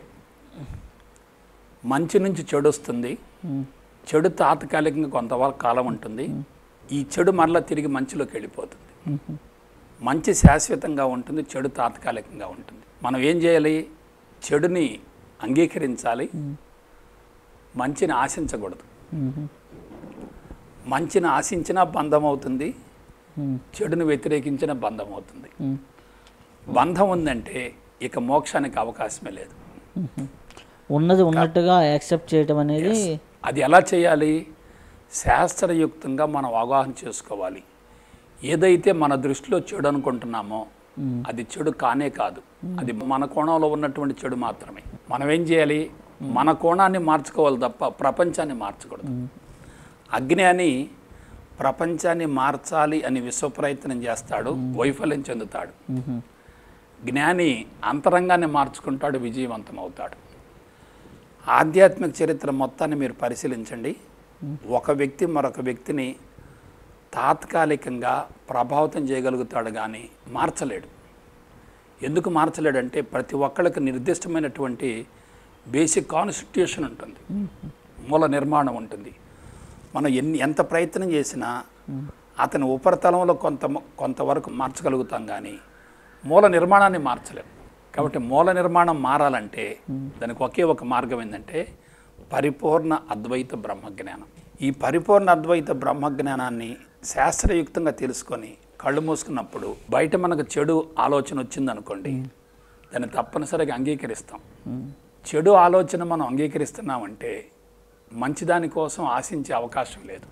మంచి నుంచి చెడు వస్తుంది ఉమ్, చెడు తాత్కాలికంగా కొంతవరకు కాలం ఉంటుంది ఈ చెడు మరలా తిరిగి మంచిలోకి వెళ్ళిపోతుంది మంచి శాశ్వతంగా ఉంటుంది చెడు తాత్కాలికంగా ఉంటుంది మనం ఏం చేయాలి చెడుని అంగీకరించాలి మంచిని ఆశించకూడదు ఉమ్, మంచిని ఆశించినా బంధం అవుతుంది ఉమ్, చెడుని వ్యతిరేకించిన బంధం అవుతుంది ఉమ్, బంధం ఉందంటే ఇక మోక్షానికి అవకాశమే లేదు ఉమ్. ఉన్నది ఉన్నట్టుగా యాక్సెప్ట్ చేయడం అనేది అది ఎలా చేయాలి శాస్త్రయుక్తంగా మనం అవగాహన చేసుకోవాలి ఏదైతే మన దృష్టిలో చెడు అనుకుంటున్నామో అది చెడు కానే కాదు అది మన కోణంలో ఉన్నటువంటి చెడు మాత్రమే మనం ఏం చేయాలి మన కోణాన్ని మార్చుకోవాలి తప్ప ప్రపంచాన్ని మార్చకూడదు అజ్ఞాని ప్రపంచాన్ని మార్చాలి అని విశ్వ ప్రయత్నం చేస్తాడు వైఫల్యం చెందుతాడు ఉమ్, జ్ఞాని అంతరంగాన్ని మార్చుకుంటాడు విజయవంతం అవుతాడు ఆధ్యాత్మిక చరిత్ర మొత్తాన్ని మీరు పరిశీలించండి ఒక వ్యక్తి మరొక వ్యక్తిని తాత్కాలికంగా ప్రభావితం చేయగలుగుతాడు కానీ మార్చలేడు ఎందుకు మార్చలేడంటే ప్రతి ఒక్కళ్ళకి నిర్దిష్టమైనటువంటి బేసిక్ కాన్స్టిట్యూషన్ ఉంటుంది మూల నిర్మాణం ఉంటుంది మనం ఎన్ని ఎంత ప్రయత్నం చేసినా అతని ఉపరితలంలో కొంత కొంతవరకు మార్చగలుగుతాం కానీ మూల నిర్మాణాన్ని మార్చలేం కాబట్టి మూల నిర్మాణం మారాలంటే దానికి ఒకే ఒక మార్గం ఏంటంటే పరిపూర్ణ అద్వైత బ్రహ్మజ్ఞానం ఈ పరిపూర్ణ అద్వైత బ్రహ్మజ్ఞానాన్ని శాస్త్రయుక్తంగా తెలుసుకొని కళ్ళు మూసుకున్నప్పుడు బయట మనకు చెడు ఆలోచన వచ్చిందనుకోండి దాన్ని తప్పనిసరిగా అంగీకరిస్తాం చెడు ఆలోచన మనం అంగీకరిస్తున్నామంటే మంచిదాని కోసం ఆశించే అవకాశం లేదు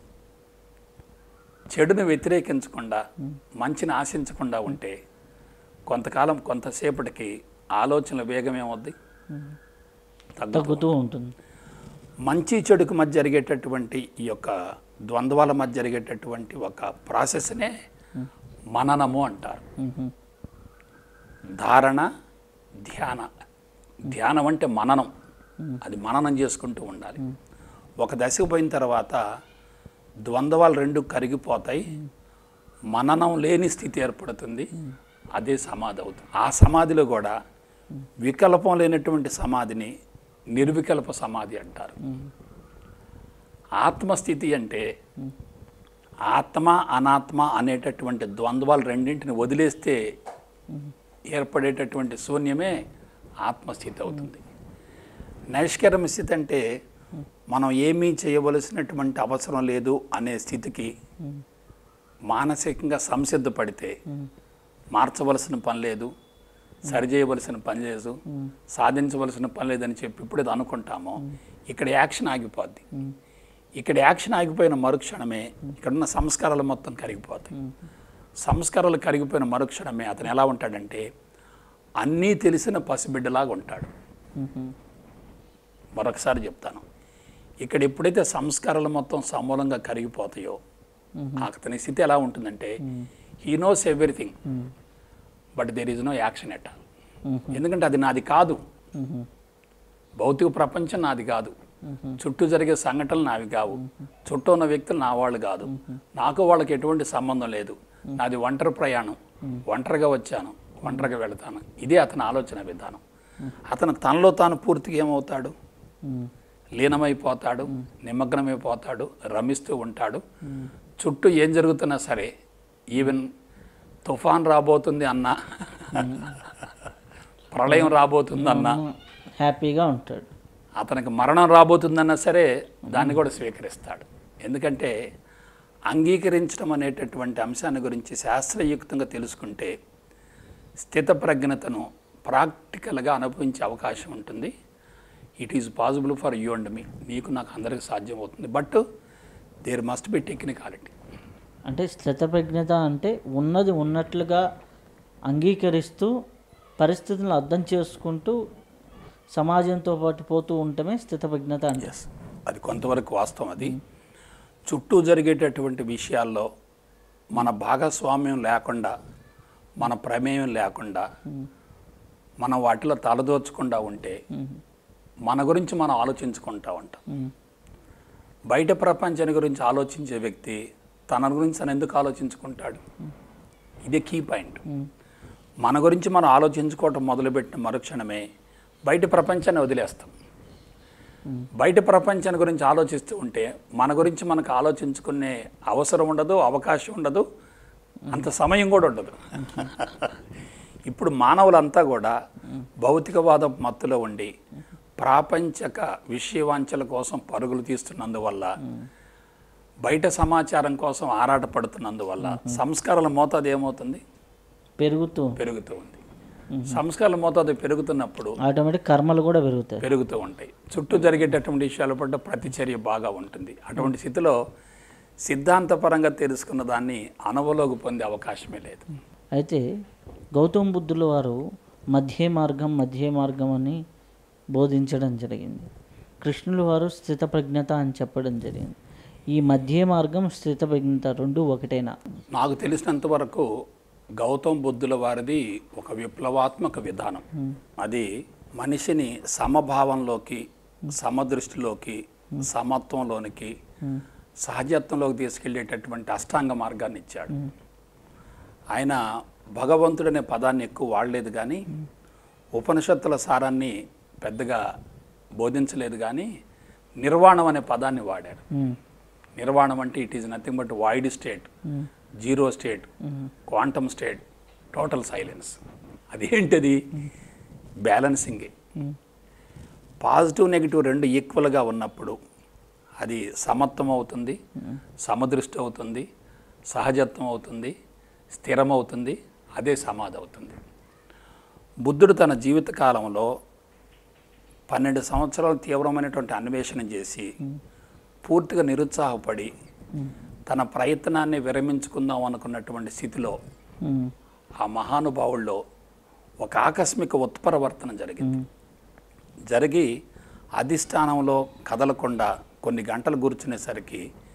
చెడును వ్యతిరేకించకుండా మంచిని ఆశించకుండా ఉంటే కొంతకాలం కొంతసేపటికి ఆలోచనల వేగం ఏమవుద్ది తగ్గుతుంది తగ్గుతూ ఉంటుంది మంచి చెడుకు మధ్య జరిగేటటువంటి ఈ యొక్క ద్వంద్వాల మధ్య జరిగేటటువంటి ఒక ప్రాసెస్నే మననము అంటారు మ్మ్. ధారణ ధ్యాన ధ్యానం అంటే మననం అది మననం చేసుకుంటూ ఉండాలి ఒక దశకు పోయిన తర్వాత ద్వంద్వాలు రెండు కరిగిపోతాయి మననం లేని స్థితి ఏర్పడుతుంది అదే సమాధి అవుతుంది ఆ సమాధిలో కూడా వికల్పం లేనటువంటి సమాధిని నిర్వికల్ప సమాధి అంటారు ఆత్మస్థితి అంటే ఆత్మ అనాత్మ అనేటటువంటి ద్వంద్వాలు రెండింటిని వదిలేస్తే ఏర్పడేటటువంటి శూన్యమే ఆత్మస్థితి అవుతుంది నైష్కర్మ స్థితి అంటే మనం ఏమీ చేయవలసినటువంటి అవసరం లేదు అనే స్థితికి మానసికంగా సంసిద్ధపడితే మార్చవలసిన పని లేదు సరిచేయవలసిన పని లేదు సాధించవలసిన పని లేదని చెప్పి ఇప్పుడు అనుకుంటామో ఇక్కడ యాక్షన్ ఆగిపోద్ది ఇక్కడ యాక్షన్ ఆగిపోయిన మరుక్షణమే ఇక్కడున్న సంస్కారాలు మొత్తం కరిగిపోతాయి సంస్కారాలు కరిగిపోయిన మరుక్షణమే అతను ఎలా ఉంటాడంటే అన్నీ తెలిసిన పసిబిడ్డలాగా ఉంటాడు మ్మ్. మరొకసారి చెప్తాను ఇక్కడ ఎప్పుడైతే సంస్కారాలు మొత్తం సమూలంగా కరిగిపోతాయో అతని స్థితి ఎలా ఉంటుందంటే he knows everything but there is no action at ఎందుకంటే అది నాది కాదు మ్మ్. భౌతిక ప్రపంచం నాది కాదు చుట్టూ జరిగే సంఘటనలు నావి కావు చుట్టూ ఉన్న వ్యక్తులు నా వాళ్ళు కాదు నాకు వాళ్ళకి ఎటువంటి సంబంధం లేదు నాది ఒంటరి ప్రయాణం ఒంటరిగా వచ్చాను ఒంటరిగా వెళతాను ఇదే అతని ఆలోచన విధానం అతను తనలో తాను పూర్తిగా ఏమవుతాడు మ్మ్. లీనమైపోతాడు నిమగ్నమైపోతాడు రమిస్తూ ఉంటాడు చుట్టూ ఏం జరుగుతున్నా సరే ఈవెన్ తుఫాన్ రాబోతుంది అన్నా ప్రళయం రాబోతుంది అన్నా హ్యాపీగా ఉంటాడు అతనికి మరణం రాబోతుందన్నా సరే దాన్ని కూడా స్వీకరిస్తాడు ఎందుకంటే అంగీకరించడం అనేటటువంటి అంశాన్ని గురించి శాస్త్రయుక్తంగా తెలుసుకుంటే స్థితప్రజ్ఞతను ప్రాక్టికల్గా అనుభవించే అవకాశం ఉంటుంది it is possible for you and me నీకు నాకు అందరికి సాధ్యమవుతుంది but there must be technicality అంటే స్థితప్రజ్ఞత అంటే ఉన్నది ఉన్నట్లుగా అంగీకరిస్తూ పరిస్థితులను అర్థం చేసుకుంటూ సమాజంతో పాటు పోతూ ఉండటమే స్థితప్రజ్ఞత అంటే ఎస్ అది కొంతవరకు వాస్తవం అది చుట్టూ జరిగేటటువంటి విషయాల్లో మన భాగస్వామ్యం లేకుండా మన ప్రమేయం లేకుండా మనం వాటిలో తలదోచకుండా ఉంటే మన గురించి మనం ఆలోచించుకుంటా ఉంటాం మ్మ్. బయట ప్రపంచాన్ని గురించి ఆలోచించే వ్యక్తి తన గురించి తను ఎందుకు ఆలోచించుకుంటాడు ఇదే కీ పాయింట్ మ్మ్. మన గురించి మనం ఆలోచించుకోవటం మొదలుపెట్టిన మరుక్షణమే బయట ప్రపంచాన్ని వదిలేస్తాం బయట ప్రపంచాన్ని గురించి ఆలోచిస్తూ ఉంటే మన గురించి మనకు ఆలోచించుకునే అవసరం ఉండదు అవకాశం ఉండదు అంత సమయం కూడా ఉండదు ఇప్పుడు మానవులంతా కూడా భౌతికవాద మత్తులో ఉండి ప్రాపంచక విషయవాంఛల కోసం పరుగులు తీస్తున్నందువల్ల బయట సమాచారం కోసం ఆరాటపడుతున్నందువల్ల సంస్కారాల మోతాదు ఏమవుతుంది పెరుగుతూ పెరుగుతూ ఉంది సంస్కారాల మోతాదు పెరుగుతున్నప్పుడు ఆటోమేటిక్ కర్మలు కూడా పెరుగుతాయి పెరుగుతూ ఉంటాయి చుట్టూ జరిగేటటువంటి విషయాల పట్ల ప్రతిచర్య బాగా ఉంటుంది అటువంటి స్థితిలో సిద్ధాంతపరంగా తెలుసుకున్న దాన్ని అనుభవంలోకి పొందే అవకాశమే లేదు అయితే గౌతమ బుద్ధుల వారు మధ్య మార్గం మధ్య మార్గం అని బోధించడం జరిగింది కృష్ణుల వారు స్థితప్రజ్ఞత అని చెప్పడం జరిగింది ఈ మధ్య మార్గం స్థితప్రజ్ఞత రెండు ఒకటేనా నాకు తెలిసినంత వరకు గౌతమ్ బుద్ధుల వారిది ఒక విప్లవాత్మక విధానం అది మనిషిని సమభావంలోకి సమదృష్టిలోకి సమత్వంలోనికి సహజత్వంలోకి తీసుకెళ్ళేటటువంటి అష్టాంగ మార్గాన్ని ఇచ్చాడు ఆయన భగవంతుడనే పదాన్ని ఎక్కువ వాడలేదు కానీ ఉపనిషత్తుల సారాన్ని పెద్దగా బోధించలేదు కానీ నిర్వాణం అనే పదాన్ని వాడారు మ్మ్. నిర్వాణం అంటే it is nothing but void state zero state quantum state total silence అదేంటది బ్యాలెన్సింగే మ్మ్. పాజిటివ్ నెగిటివ్ రెండు ఈక్వల్గా ఉన్నప్పుడు అది సమత్వం అవుతుంది సమదృష్టి అవుతుంది సహజత్వం అవుతుంది స్థిరమవుతుంది అదే సమాధి అవుతుంది బుద్ధుడు తన జీవిత కాలంలో పన్నెండు సంవత్సరాలు తీవ్రమైనటువంటి అన్వేషణ చేసి పూర్తిగా నిరుత్సాహపడి తన ప్రయత్నాన్ని విరమించుకుందాం అనుకున్నటువంటి స్థితిలో మ్మ్. ఆ మహానుభావుల్లో ఒక ఆకస్మిక ఉత్పరవర్తన జరిగింది జరిగి అధిష్టానంలో కదలకుండా కొన్ని గంటలు కూర్చునేసరికి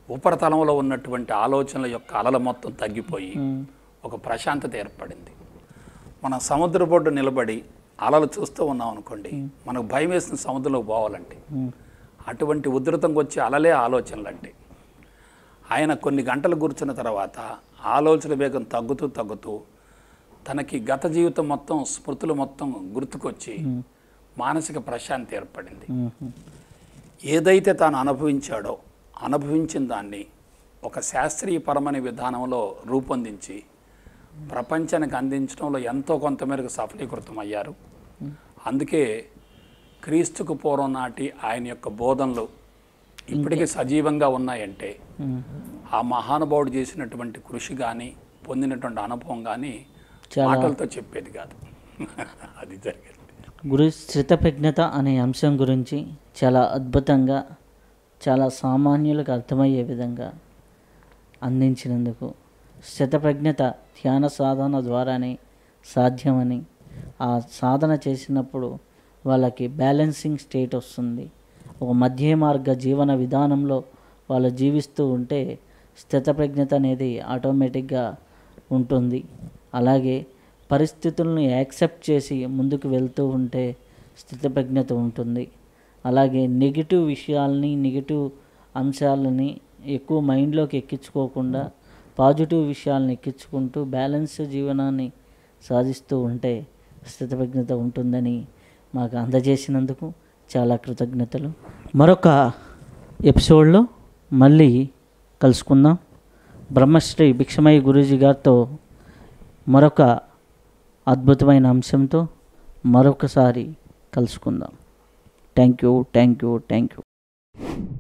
ఉపరితలంలో ఉన్నటువంటి ఆలోచనల యొక్క అలల మొత్తం తగ్గిపోయి ఉమ్, ఒక ప్రశాంతత ఏర్పడింది మనం సముద్ర బొడ్డు నిలబడి అలలు చూస్తూ ఉన్నాం అనుకోండి మనకు భయం వేసిన సముద్రంలోకి పోవాలంటే ఉమ్, అటువంటి ఉధృతంగా వచ్చే అలలే ఆలోచనలు అంటే ఆయన కొన్ని గంటలు కూర్చున్న తర్వాత ఆలోచన వేగం తగ్గుతూ తగ్గుతూ తనకి గత జీవితం మొత్తం స్మృతులు మొత్తం గుర్తుకొచ్చి మానసిక ప్రశాంతి ఏర్పడింది ఉమ్, ఉమ్. ఏదైతే తాను అనుభవించాడో అనుభవించిన దాన్ని ఒక శాస్త్రీయపరమైన విధానంలో రూపొందించి ప్రపంచానికి అందించడంలో ఎంతో కొంతమేరకు సఫలీకృతం అయ్యారు అందుకే క్రీస్తుకు పూర్వం నాటి ఆయన యొక్క బోధనలు ఇప్పటికీ సజీవంగా ఉన్నాయంటే ఉమ్. ఆ మహానుభావుడు చేసినటువంటి కృషి కానీ పొందినటువంటి అనుభవం కానీ చాలా- మాటలతో చెప్పేది కాదు అది జరిగింది గురు స్థితప్రజ్ఞత అనే అంశం గురించి చాలా అద్భుతంగా చాలా సామాన్యులకు అర్థమయ్యే విధంగా అందించినందుకు స్థితప్రజ్ఞత ధ్యాన సాధన ద్వారానే సాధ్యమని ఆ సాధన చేసినప్పుడు వాళ్ళకి బ్యాలెన్సింగ్ స్టేట్ వస్తుంది ఒక మధ్య మార్గ జీవన విధానంలో వాళ్ళు జీవిస్తూ ఉంటే స్థితప్రజ్ఞత అనేది ఆటోమేటిక్గా ఉంటుంది అలాగే పరిస్థితులను యాక్సెప్ట్ చేసి ముందుకు వెళ్తూ ఉంటే స్థితప్రజ్ఞత ఉంటుంది అలాగే నెగిటివ్ విషయాల్ని నెగిటివ్ అంశాలని ఎక్కువ మైండ్లోకి ఎక్కించుకోకుండా పాజిటివ్ విషయాలను ఎక్కించుకుంటూ బ్యాలెన్స్ జీవనాన్ని సాధిస్తూ ఉంటే స్థితప్రజ్ఞత ఉంటుందని మాకు అందజేసినందుకు చాలా కృతజ్ఞతలు మరొక ఎపిసోడ్లో మళ్ళీ కలుసుకుందాం బ్రహ్మశ్రీ భిక్షమయ్య గురూజీ గారితో మరొక అద్భుతమైన అంశంతో మరొకసారి కలుసుకుందాం thank you thank you thank you